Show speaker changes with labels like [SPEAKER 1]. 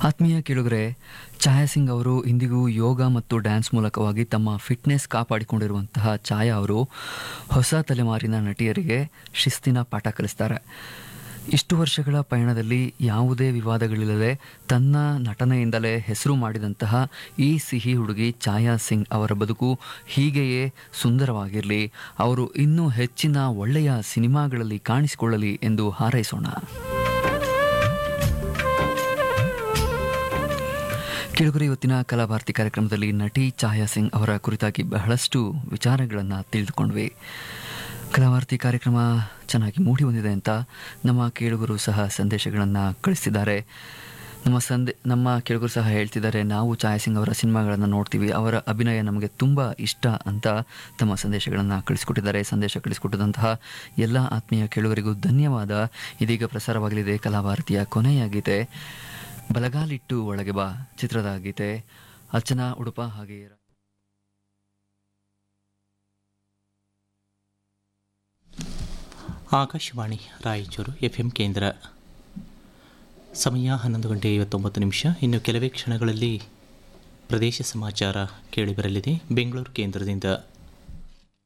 [SPEAKER 1] ಆತ್ಮೀಯ ಕೇಳುಗರೆ ಛಾಯಾ ಸಿಂಗ್ ಅವರು ಇಂದಿಗೂ ಯೋಗ ಮತ್ತು ಡ್ಯಾನ್ಸ್ ಮೂಲಕವಾಗಿ ತಮ್ಮ ಫಿಟ್ನೆಸ್ ಕಾಪಾಡಿಕೊಂಡಿರುವಂತಹ ಛಾಯಾ ಅವರು ಹೊಸ ತಲೆಮಾರಿನ ನಟಿಯರಿಗೆ ಶಿಸ್ತಿನ ಪಾಠ ಕಲಿಸ್ತಾರೆ ಇಷ್ಟು ವರ್ಷಗಳ ಪಯಣದಲ್ಲಿ ಯಾವುದೇ ವಿವಾದಗಳಿಲ್ಲದೆ ತನ್ನ ನಟನೆಯಿಂದಲೇ ಹೆಸರು ಮಾಡಿದಂತಹ ಈ ಸಿಹಿ ಹುಡುಗಿ ಛಾಯಾ ಸಿಂಗ್ ಅವರ ಬದುಕು ಹೀಗೆಯೇ ಸುಂದರವಾಗಿರಲಿ ಅವರು ಇನ್ನೂ ಹೆಚ್ಚಿನ ಒಳ್ಳೆಯ ಸಿನಿಮಾಗಳಲ್ಲಿ ಕಾಣಿಸಿಕೊಳ್ಳಲಿ ಎಂದು ಹಾರೈಸೋಣ ಕೇಳುಗರೆ ಇವತ್ತಿನ ಕಲಾಭಾರತಿ ಕಾರ್ಯಕ್ರಮದಲ್ಲಿ ನಟಿ ಛಾಯಾ ಸಿಂಗ್ ಅವರ ಕುರಿತಾಗಿ ಬಹಳಷ್ಟು ವಿಚಾರಗಳನ್ನು ತಿಳಿದುಕೊಂಡ್ವಿ ಕಲಾಭಾರತಿ ಕಾರ್ಯಕ್ರಮ ಚೆನ್ನಾಗಿ ಮೂಡಿ ಬಂದಿದೆ ಅಂತ ನಮ್ಮ ಕೇಳುಗರು ಸಹ ಸಂದೇಶಗಳನ್ನು ಕಳಿಸಿದ್ದಾರೆ ನಮ್ಮ ಸಂದೆ ನಮ್ಮ ಕೇಳುಗರು ಸಹ ಹೇಳ್ತಿದ್ದಾರೆ ನಾವು ಛಾಯಾ ಸಿಂಗ್ ಅವರ ಸಿನಿಮಾಗಳನ್ನು ನೋಡ್ತೀವಿ ಅವರ ಅಭಿನಯ ನಮಗೆ ತುಂಬ ಇಷ್ಟ ಅಂತ ತಮ್ಮ ಸಂದೇಶಗಳನ್ನು ಕಳಿಸಿಕೊಟ್ಟಿದ್ದಾರೆ ಸಂದೇಶ ಕಳಿಸಿಕೊಟ್ಟಂತಹ ಎಲ್ಲ ಆತ್ಮೀಯ ಕೇಳುಗರಿಗೂ ಧನ್ಯವಾದ ಇದೀಗ ಪ್ರಸಾರವಾಗಲಿದೆ ಕಲಾಭಾರತಿಯ ಕೊನೆಯ ಗೀತೆ ಬಲಗಾಲಿಟ್ಟು ಒಳಗೆ ಬಾ ಚಿತ್ರದ ಗೀತೆ ಅರ್ಚನಾ ಉಡುಪ ಹಾಗೆ
[SPEAKER 2] ಆಕಾಶವಾಣಿ ರಾಯಚೂರು ಎಫ್ ಎಂ ಕೇಂದ್ರ ಸಮಯ ಹನ್ನೊಂದು ಗಂಟೆ ಐವತ್ತೊಂಬತ್ತು ನಿಮಿಷ ಇನ್ನು ಕೆಲವೇ ಕ್ಷಣಗಳಲ್ಲಿ ಪ್ರದೇಶ ಸಮಾಚಾರ ಕೇಳಿಬರಲಿದೆ ಬೆಂಗಳೂರು ಕೇಂದ್ರದಿಂದ